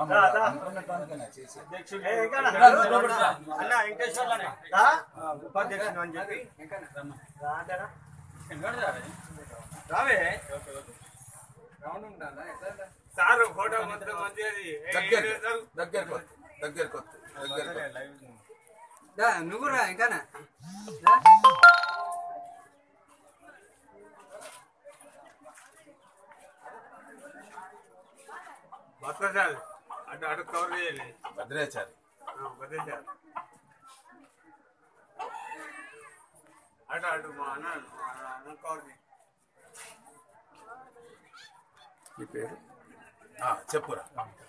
అన్న వెంకటేశ్వర్లనే ఉపాధ్యక్షుడు అని చెప్పి రావే సారు ఫోటో మొత్తం మంచిది దగ్గర దగ్గరకు వద్దు, దగ్గరకు వద్దు, దగ్గరకు వద్దు. నువ్వు రా ఇంకానా మొత్తం సార్ అటు అటు కవర్ చేయాలి భద్రాచారి మొత్తం సార్ అటు అటు మా అన్న మా అన్న కవర్ చేయి మీ పేరు ఆ, చెప్పురా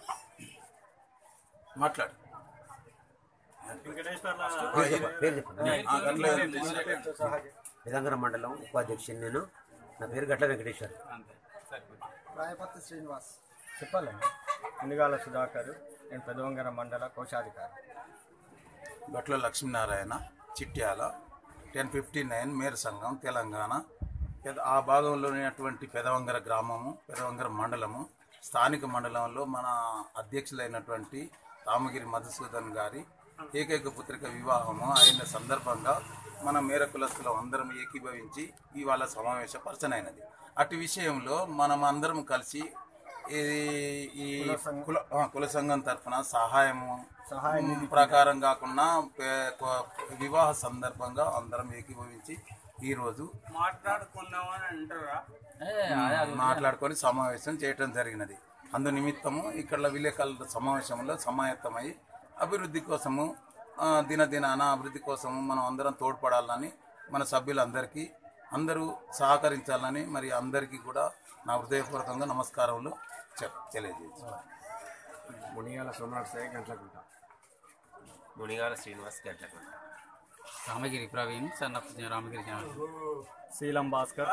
మాట్లాడు వెంకటేశ్వర్ల పేరు చెప్పండి ఆ, గట్ల విధంగర మండలం ఉపాధ్యక్షుని నేను నా పేరు గట్ల వెంకటేశ్వర్ రాయపత్తి శ్రీనివాస్ చెప్పాలండి ఎన్నిగాల సుధాకర్ నేను పెదవంగర మండల కోశాధికారి Gatla Lakshminarayana Chityal ten fifty nine మేర సంఘం తెలంగాణ పెద- ఆ భాగంలో ఉన్నటువంటి పెదవంగర గ్రామము పెదవంగర మండలము స్థానిక మండలంలో మన అధ్యక్షులైనటువంటి రామగిరి మధుసూదన్ గారి ఏకైక పుత్రిక వివాహము అయిన సందర్భంగా మన మేర కులస్తులం అందరం ఏకీభవించి ఇవాళ సమావేశపరచనైనది అటు విషయంలో మనం అందరం కలిసి ఈ ఈ కుల ఆ, కుల సంఘం తరఫున సహాయము మ్, ప్రకారం కాకుండా పే- కొ- వివాహ సందర్భంగా అందరం ఏకీభవించి ఈరోజు మాట్లాడుకున్నామని అంటారా మాట్లాడుకొని సమావేశం చేయటం జరిగినది అందు నిమిత్తము ఇక్కడ విలేకరుల సమావేశంలో సమాయత్తమై అభివృద్ధి కోసము ఆ, దినదినాన అభివృద్ధి కోసము మనం అందరం తోడ్పడాలని మన సభ్యులందరికీ అందరూ సహకరించాలని మరి అందరికీ కూడా నా హృదయపూర్వకంగా నమస్కారములు చెప్ తెలియజేస్తాను Munigala Somnath Sai Gantalakunta Munigala Srinivas Gatlakunta Ramagiri Praveen son of Ramagiri Janardhan Seelam Bhaskar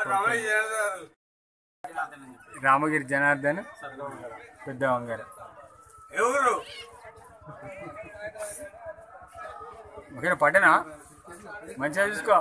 Ramagiri Janardhan Peddavangara ఎవరు ఓకే పట్టనా మంచిగా చూసుకో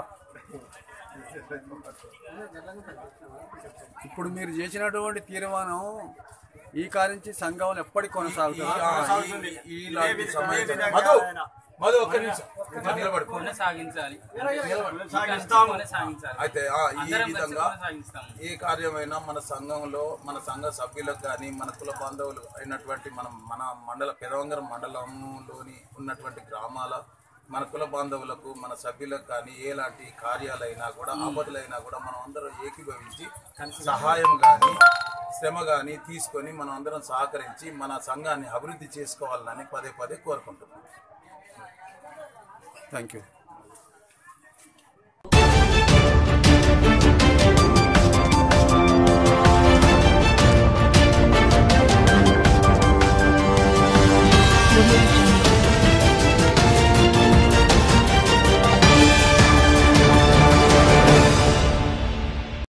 ఇప్పుడు మీరు చేసినటువంటి తీర్మానం ఈ కాలం నుంచి సంఘం ఎప్పటికి కొనసాగుతుంది ఈ- ఇలాంటి సమావేశం మధు మధు ఒక్క నిమిషం ఇట్లా నిలబడు కొనసాగించాలి సాగిస్తాము. కొనసాగించాలి అయితే ఆ, ఈ అందరం కలిసి విధంగా కొనసాగిస్తాము ఏ కార్యమైనా మన సంఘంలో మన సంఘ సభ్యులకు కానీ మన కుల బాంధవులు అయినటువంటి మన మన మండల పెదవంగరం మండలంలోని ఉన్నటువంటి గ్రామాల మన కుల బాంధవులకు మన సభ్యులకు కానీ ఎలాంటి కార్యాలైనా కూడా ఆపదలైనా కూడా మనం అందరం ఏకీభవించి సహాయం కానీ శ్రమ కానీ తీసుకొని మనం అందరం సహకరించి మన సంఘాన్ని అభివృద్ధి చేసుకోవాలని పదే పదే కోరుకుంటున్నాం థ్యాంక్ యూ